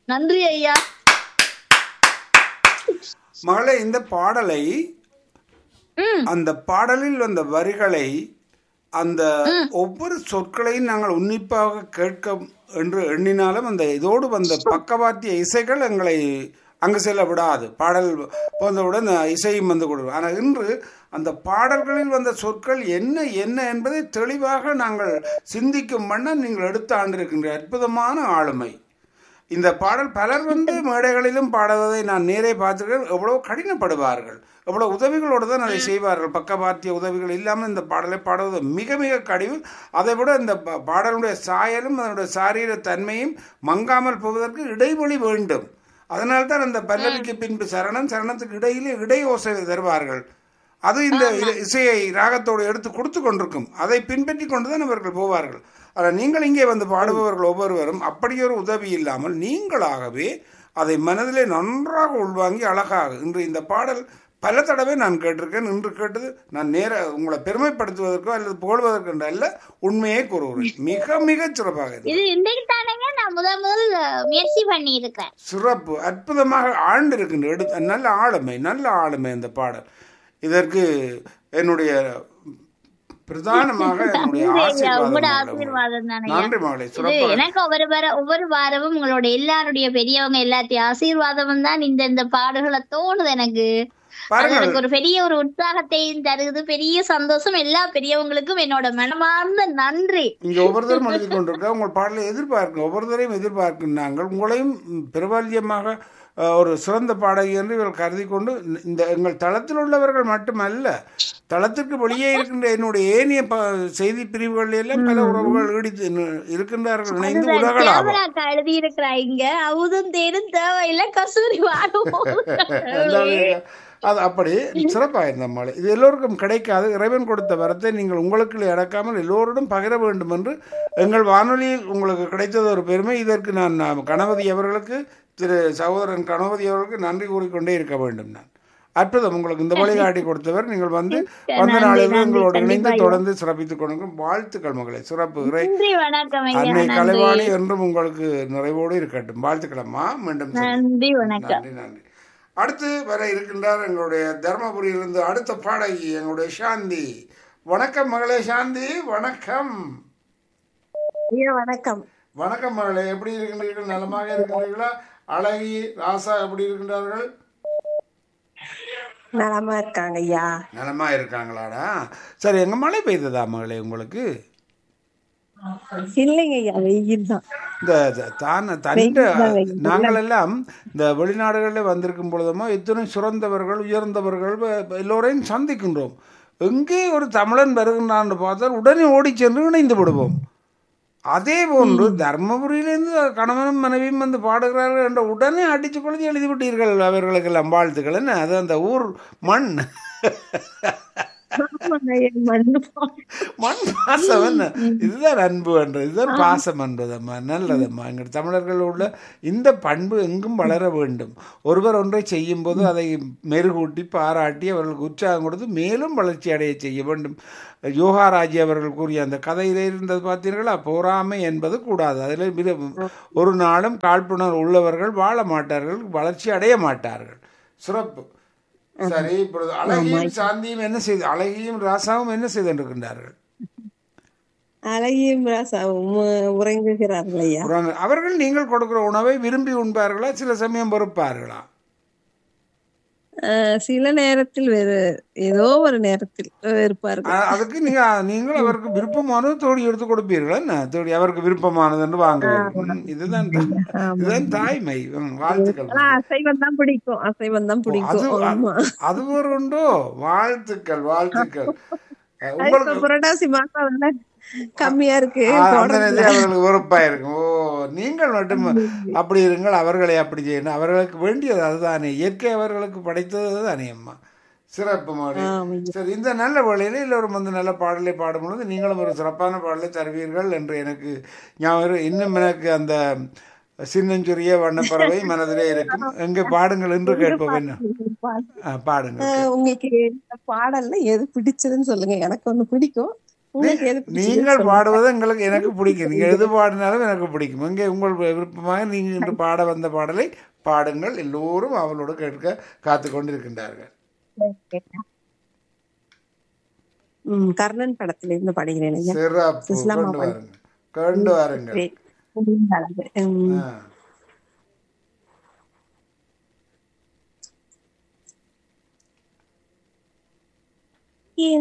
நன்றி ஐயா மகளே இந்த பாடலை ம் அந்த பாடலில் வந்த வரிகளை அந்த ஒவ்வொரு சொற்களையும் நாங்கள் உன்னிப்பாக கேட்க என்று எண்ணினாலும் அந்த இதோடு வந்த பக்கவாத்திய இசைகள் எங்களை அங்கு செல்ல விடாது பாடல் போந்தவுடன் இசையும் வந்து கொடுக்கும் ஆனால் இன்று அந்த பாடல்களில் வந்த சொற்கள் என்ன என்ன என்பதை தெளிவாக நாங்கள் சிந்திக்கும் வண்ணம் நீங்கள் எடுத்து ஆண்டிருக்கின்ற அற்புதமான ஆளுமை இந்த பாடல் பலர் வந்து மேடைகளிலும் பாடுவதை நான் நேரே பார்த்திருக்கேன் எவ்வளவு கடினப்படுவார்கள் எவ்வளவு உதவிகளோடு தான் அதை செய்வார்கள் பக்கவாத்திய உதவிகள் இல்லாமல் இந்த பாடலை பாடுவது மிக மிக கடிவு அதை விட இந்த பா- பாடலுடைய சாயலும் அதனுடைய சாரீர தன்மையும் மங்காமல் போவதற்கு இடைவெளி வேண்டும் அதனால்தான் அந்த பல்லவிக்கு பின்பு சரணம் சரணத்துக்கு இடையிலே இடை ஓசை தருவார்கள் அது இந்த இ- இசையை ராகத்தோடு எடுத்து கொடுத்து கொண்டிருக்கும் அதை பின்பற்றி கொண்டுதான் அவர்கள் போவார்கள் ஆனால் நீங்கள் இங்கே வந்து பாடுபவர்கள் ஒவ்வொருவரும் அப்படியொரு உதவி இல்லாமல் நீங்களாகவே அதை மனதிலே நன்றாக உள்வாங்கி அழகாக இன்று இந்த பாடல் பல தடவை நான் கேட்டிருக்கேன் இன்று கேட்டது நான் நேர உங்களை பெருமைப்படுத்துவதற்கோ அல்லது புகழ்வதற்கோ என்று அல்ல உண்மையே கூறுகிறேன் மிக மிக சிறப்பாக இருந்தது. இது இன்றைக்கு தானேங்க நான் முதல் முதல் முயற்சி பண்ணி இருக்கேன் சிறப்பு அற்புதமாக ஆண்டிருக்கின்ற எடுத்த நல்ல ஆளுமை நல்ல ஆளுமை இந்த பாடல் இதற்கு என்னுடைய பிரதானமாக என்னுடைய உங்களோட ஆசீர்வாதம் ஆசீர்வாதம் தானே நன்றி மகளே இது சிறப்பாக எனக்கு ஒவ்வொரு வார ஒவ்வொரு வாரமும் உங்களோட எல்லாருடைய பெரியவங்க எல்லாத்தையும் ஆசீர்வாதமும் தான் இந்த இந்த பாடுகளை தோணுது எனக்கு அது பாருங்கள் எனக்கு ஒரு பெரிய ஒரு உற்சாகத்தையும் தருது பெரிய சந்தோஷம் எல்லா பெரியவங்களுக்கும் என்னோட மனமார்ந்த நன்றி இங்க ஒவ்வொருத்தரும் எழுதி கொண்டிருக்க உங்கள் பாடலை எதிர்பார்க்க ஒவ்வொருத்தரையும் எதிர்பார்க்கும் நாங்கள் உங்களையும் பிரபல்யமாக அஹ், ஒரு சிறந்த பாடகி என்று இவர்கள் கருதி கொண்டு இந்த எங்கள் தளத்தில் உள்ளவர்கள் மட்டுமல்ல தளத்திற்கு வெளியே இருக்கின்ற என்னுடைய ஏனைய ப- செய்தி பிரிவுகளில் எல்லாம் பல உறவுகள் ஈடித்து நி- இருக்கின்றார்கள் இணைந்து உலகளாவ கேமராக்கா எழுதி இருக்கிறா இங்க அவுதும் தேரும் தேவையில்லை கசூரி வாடுவோம் எல்லாமே அது அப்படி சிறப்பாக இருந்த மழை இது எல்லோருக்கும் கிடைக்காது இறைவன் கொடுத்த வரத்தை நீங்கள் உங்களுக்குள்ளே அடக்காமல் எல்லோருடன் பகிர வேண்டும் என்று எங்கள் வானொலியில் உங்களுக்கு கிடைத்தது ஒரு பெருமை இதற்கு நான் நான் கணபதி அவர்களுக்கு திரு சகோதரன் கணபதி அவர்களுக்கு நன்றி கூறிக்கொண்டே இருக்க வேண்டும் நான் அற்புதம் உங்களுக்கு இந்த வழிகாட்டி கொடுத்தவர் நீங்கள் வந்து வந்த நன்றி, நாளில் நன்றி, எங்களோடு இணைந்து கண்டிப்பா. தொடர்ந்து சிறப்பித்துக் கொண்டு வாழ்த்துக்கள் மகளே சிறப்பு இறை நன்றி வணக்கம் ஐயா அன்னை நன்றி கலைவாணி என்றும் உங்களுக்கு நிறைவோடு இருக்கட்டும் வாழ்த்துக்களம்மா மீண்டும் சந்திப்போம். நன்றி வணக்கம் நன்றி நன்றி அடுத்து வர இருக்கின்றார் எங்களுடைய தருமபுரியிலிருந்து அடுத்த பாடகி எங்களுடைய சாந்தி வணக்கம் மகளே சாந்தி வணக்கம் ஐயா வணக்கம் வணக்கம் மகளே எப்படி இருக்கின்றீர்கள் நலமாக இருக்கின்றீர்களா அழகி ராசா எப்படி இருக்கின்றார்கள் நலமா இருக்காங்க ஐயா நலமா இருக்காங்களாடா சரி எங்க மழை பெய்ததா மகளே உங்களுக்கு இல்லைங்க ஐயா வெயில் தான் இந்த த- தான் தண்ட நாங்கள் எல்லாம் இந்த வெளிநாடுகளில் வந்திருக்கும் பொழுதுமோ இத்தனை சிறந்தவர்கள் உயர்ந்தவர்கள் வ- எல்லோரையும் சந்திக்கின்றோம் எங்கே ஒரு தமிழன் வருகின்றான்னு பார்த்தால் உடனே ஓடிச் சென்று இணைந்து விடுவோம் அதே போன்று தர்மபுரியிலிருந்து கணவனும் மனைவியும் வந்து பாடுகிறார்கள் என்ற உடனே அடித்து கொழுதி எழுதி விட்டீர்கள் அவர்களுக்கெல்லாம் வாழ்த்துக்கள் என்ன அது அந்த ஊர் மண் ஆமாங்க ஐயா, மண்ணு பா- மண் பாசம் என்ன இதுதான் அன்பு என்றது இதுதான் பாசம் என்பதம்மா நல்லதம்மா எங்கள் தமிழர்கள் உள்ள இந்த பண்பு எங்கும் வளர வேண்டும் ஒருவர் ஒன்றை செய்யும் போது அதை மெருகூட்டி பாராட்டி அவர்களுக்கு உற்சாகம் கொடுத்து மேலும் வளர்ச்சி அடைய செய்ய வேண்டும் யோகாராஜி அவர்கள் கூறிய அந்த கதையிலே இருந்தது பார்த்தீர்களா பொறாமை என்பது கூடாது அதில் மிக ஒரு நாளும் காழ்ப்புணர்வு உள்ளவர்கள் வாழ மாட்டார்கள் வளர்ச்சி அடைய மாட்டார்கள் சிறப்பு சரி இப்பொழுது அழகியும் சாந்தியும் என்ன செய்து அழகியும் ராசாவும் என்ன செய்திருக்கின்றார்கள் அழகியும் ராசாவும் உ- உறங்குகிறார்கள் ஐயா உறங்க- அவர்கள் நீங்கள் கொடுக்கிற உணவை விரும்பி உண்பார்களா சில சமயம் பொறுப்பார்களா அஹ், சில நேரத்தில் வேறு ஏதோ ஒரு நேரத்தில் இருப்பார்கள் அ- அதுக்கு நீங்க நீங்கள் அவருக்கு விருப்பமானது தோடி எடுத்து கொடுப்பீர்களா என்ன தோடி அவருக்கு விருப்பமானது என்று வாங்குவீர்கள் ம், இதுதான் த- இதுதான் தாய்மை ம், வாழ்த்துக்கள் ஆனா அசைவம் தான் பிடிக்கும் அசைவம் தான் அது பிடிக்கும் ஆமா அது ஒரு உண்டோ வாழ்த்துக்கள் வாழ்த்துக்கள் அஹ், அது உங்களுக்கு இப்ப புரட்டாசி மாசம் அதெல்லாம் கம்மியா இருக்கு ஆ, அந்த போடுறதில்ல. நேரத்தில் அவர்களுக்கு வெறுப்பா இருக்கும் ஓ நீங்கள் மட்டும் அப்படி இருங்கள் அவர்களை அப்படி செய்யணும் அவர்களுக்கு வேண்டியது அதுதானே இயற்கை அவர்களுக்கு படைத்தது தானே அம்மா சிறப்பு மாடி ஆமாங்க. சரி இந்த நல்ல வேளையில எல்லோரும் வந்து நல்ல பாடலை பாடும் பொழுது நீங்களும் ஒரு சிறப்பான பாடலை தருவீர்கள் என்று எனக்கு ஞாபகம் இன்னும் எனக்கு அந்த சின்னஞ்சுரிய வண்ணப்பறவை மனதிலே இருக்கும் எங்கே பாடுங்கள் என்று கேட்போம் என்ன ஆ, பாடுங்கள் அஹ், உங்களுக்கு இந்த பாடல்ல எது பிடிச்சதுன்னு சொல்லுங்க எனக்கு ஒண்ணு பிடிக்கும் உங்களுக்கு எது பிடிச்சது? நீங்கள் பாடுவது எங்களுக்கு எனக்கு பிடிக்கும் நீங்க எது பாடினாலும் எனக்கு பிடிக்கும் இங்கே உங்கள் விருப்பமாக நீங்க இன்று பாட வந்த பாடலை பாடுங்கள் எல்லோரும் அவளோடு கேட்க காத்து கொண்டிருக்கின்றார்கள் ம், கர்ணன் படத்துல இருந்து பாடுகிறேன் ஐயா சிறப்பு சுசிலா கொண்டு மாமா. வாருங்கள் கொண்டு வாருங்கள் ம், ஆ.